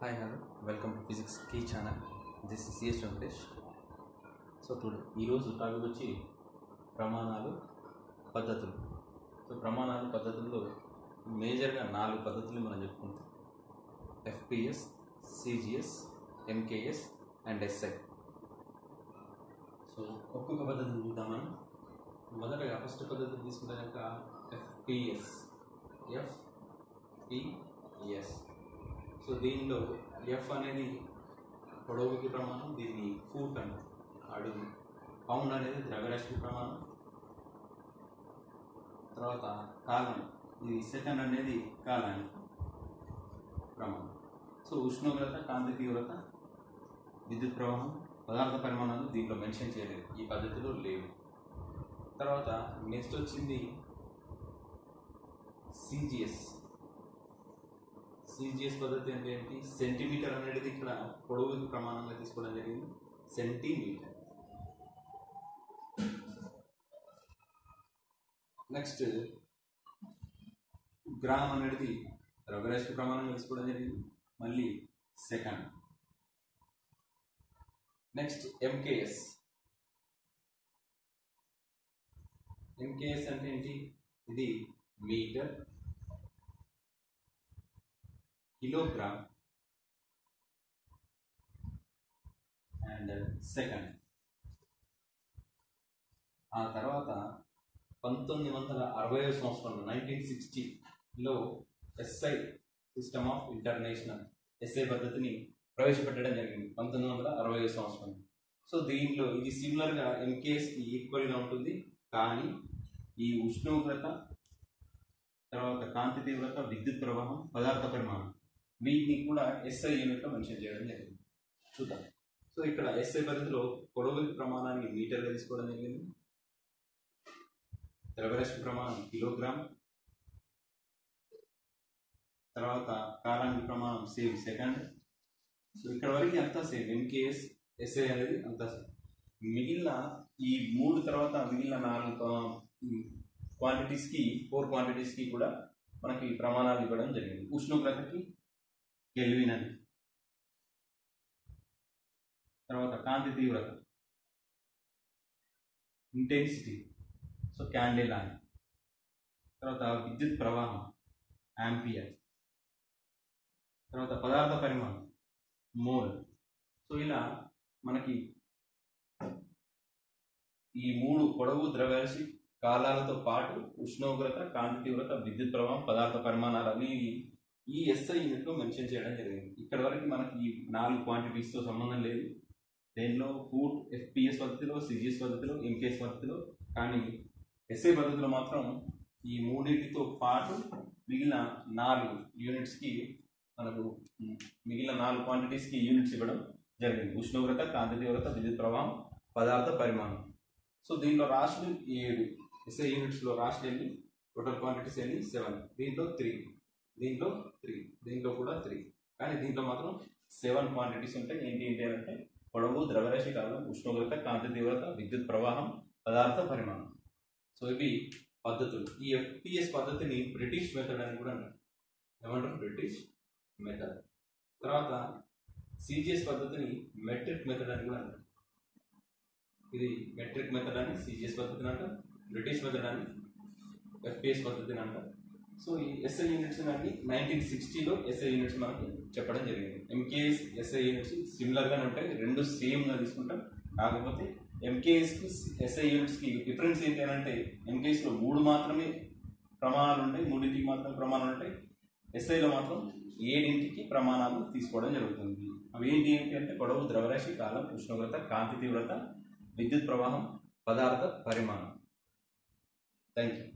hi hello welcome to physics కీ channel this is CS Venkatesh so today ఈరోజు topic వచ్చి ప్రమాణాలు పద్ధతులు సో ప్రమాణాలు పద్ధతుల్లో మేజర్గా నాలుగు పద్ధతులు మనం చెప్పుకుంటాం FPS CGS MKS and SI so ఒక్కొక్క పద్ధతిని చూద్దాం మనం మొదటగా ఫస్ట్ పద్ధతి తీసుకుంటే కనుక ఎఫ్పిఎస్ ఎఫ్పిఎస్ సో దీనిలో ఎఫ్ అనేది పొడవుకి ప్రమాణం దీన్ని ఫూట్ అని అడుగు పౌండ్ అనేది ద్రవ్యరాశి ప్రమాణం తర్వాత కాలం ఇది సెకండ్ అనేది కాలానికి ప్రమాణం సో ఉష్ణోగ్రత కాంతి తీవ్రత విద్యుత్ ప్రవాహం పదార్థ పరిమాణాలు దీంట్లో మెన్షన్ చేయలేదు ఈ పద్ధతిలో లేవు తర్వాత నెక్స్ట్ వచ్చింది సిజిఎస్ సిజిఎస్ పద్ధతి అంటే ఏంటి సెంటీమీటర్ అనేది ఇక్కడ పొడవు ప్రమాణంగా తీసుకోవడం జరిగింది సెంటీమీటర్ నెక్స్ట్ గ్రామ్ అనేది ద్రవ్యరాశి ప్రమాణంగా తీసుకోవడం జరిగింది మళ్ళీ సెకండ్ నెక్స్ట్ ఎంకేఎస్ ఎంకేఎస్ అంటే ఏంటి ఇది మీటర్ కిలోగ్రామ్ అండ్ సెకండ్ ఆ తర్వాత పంతొమ్మిది వందల అరవై సంవత్సరంలో నైన్టీన్ సిక్స్టీలో SI system of international SI పద్ధతిని ప్రవేశపెట్టడం జరిగింది పంతొమ్మిది వందల అరవై సంవత్సరం సో దీంట్లో ఇది సిమిలర్గా ఎంకేఎస్కి ఈక్వల్గా ఉంటుంది కానీ ఈ ఉష్ణోగ్రత తర్వాత కాంతి తీవ్రత విద్యుత్ ప్రవాహం పదార్థ పరిమాణం వీటిని కూడా ఎస్ఐ యూనిట్లో మెన్షన్ చేయడం జరిగింది చూద్దాం సో ఇక్కడ ఎస్ఐ పద్ధతిలో పొడవు ప్రమాణాన్ని మీటర్గా తీసుకోవడం జరిగింది ద్రవ్యరాశి ప్రమాణం కిలోగ్రామ్ తర్వాత కాలానికి ప్రమాణం సేమ్ సెకండ్ సో ఇక్కడ వరకు అంతా సేమ్ ఎంకేఎస్ ఎస్ఐ అనేది అంతా సేమ్ మిగిలిన ఈ మూడు తర్వాత మిగిలిన నాలుగు క్వాంటిటీస్కి ఫోర్ క్వాంటిటీస్కి కూడా మనకి ప్రమాణాలు ఇవ్వడం జరిగింది ఉష్ణోగ్రతకి కెల్విన్ అని తర్వాత కాంతి తీవ్రత ఇంటెన్సిటీ సో క్యాండిల్ అని తర్వాత విద్యుత్ ప్రవాహం యాంపియర్ తర్వాత పదార్థ పరిమాణం మోల్ సో ఇలా మనకి ఈ మూడు పొడవు ద్రవ్యరాశి కాలాలతో పాటు ఉష్ణోగ్రత కాంతి తీవ్రత విద్యుత్ ప్రవాహం పదార్థ పరిమాణాలు అనేవి ఈ ఎస్ఐ యూనిట్లో మెన్షన్ చేయడం జరిగింది ఇక్కడ వరకు మనకి ఈ నాలుగు క్వాంటిటీస్తో సంబంధం లేదు దేనిలో ఫుడ్ ఎఫ్పిఎస్ పద్ధతిలో సిజిఎస్ పద్ధతిలో ఎంకేఎస్ పద్ధతిలో కానీ ఎస్ఐ పద్ధతిలో మాత్రం ఈ మూడింటితో పాటు మిగిలిన నాలుగు యూనిట్స్కి మనకు మిగిలిన నాలుగు క్వాంటిటీస్కి యూనిట్స్ ఇవ్వడం జరిగింది ఉష్ణోగ్రత కాంతి తీవ్రత విద్యుత్ ప్రవాహం పదార్థ పరిమాణం సో దీనిలో రాష్ట్రం ఏడు ఎస్ఐ యూనిట్స్లో రాష్ట్రం ఎన్ని టోటల్ క్వాంటిటీస్ ఎన్ని సెవెన్ దీంట్లో త్రీ దీంట్లో త్రీ దీంట్లో కూడా త్రీ కానీ దీంట్లో మాత్రం సెవెన్ క్వాంటిటీస్ ఉంటాయి ఏంటి ఏంటి అంటే పొడవు ద్రవ్యరాశి కాలం ఉష్ణోగ్రత కాంతి తీవ్రత విద్యుత్ ప్రవాహం పదార్థ పరిమాణం సో ఇవి పద్ధతులు ఈ ఎఫ్పిఎస్ పద్ధతిని బ్రిటిష్ మెథడ్ అని కూడా అంటారు ఏమంటారు బ్రిటిష్ మెథడ్ తర్వాత సిజిఎస్ పద్ధతిని మెట్రిక్ మెథడ్ అని కూడా అంటారు ఇది మెట్రిక్ మెథడ్ అని సిజిఎస్ పద్ధతిని అంటారు బ్రిటిష్ మెథడ్ అని ఎఫ్పిఎస్ పద్ధతిని అంటారు సో ఈ ఎస్ఐ యూనిట్స్ అన్ని నైన్టీన్ సిక్స్టీలో ఎస్ఐ యూనిట్స్ మనకి చెప్పడం జరిగింది ఎంకేఎస్ ఎస్ఐ యూనిట్స్ సిమిలర్గానే ఉంటాయి రెండు సేమ్గా తీసుకుంటాం కాకపోతే ఎంకేఎస్కి ఎస్ఐ యూనిట్స్కి డిఫరెన్స్ ఏంటి అని అంటే ఎంకేఎస్లో మూడు మాత్రమే ప్రమాణాలు ఉంటాయి మూడింటికి మాత్రమే ప్రమాణాలు ఉంటాయి ఎస్ఐలో మాత్రం ఏడింటికి ప్రమాణాలు తీసుకోవడం జరుగుతుంది అవి ఏంటి ఏంటి అంటే పొడవు ద్రవ్యరాశి కాలం ఉష్ణోగ్రత కాంతి తీవ్రత విద్యుత్ ప్రవాహం పదార్థ పరిమాణం థ్యాంక్ యూ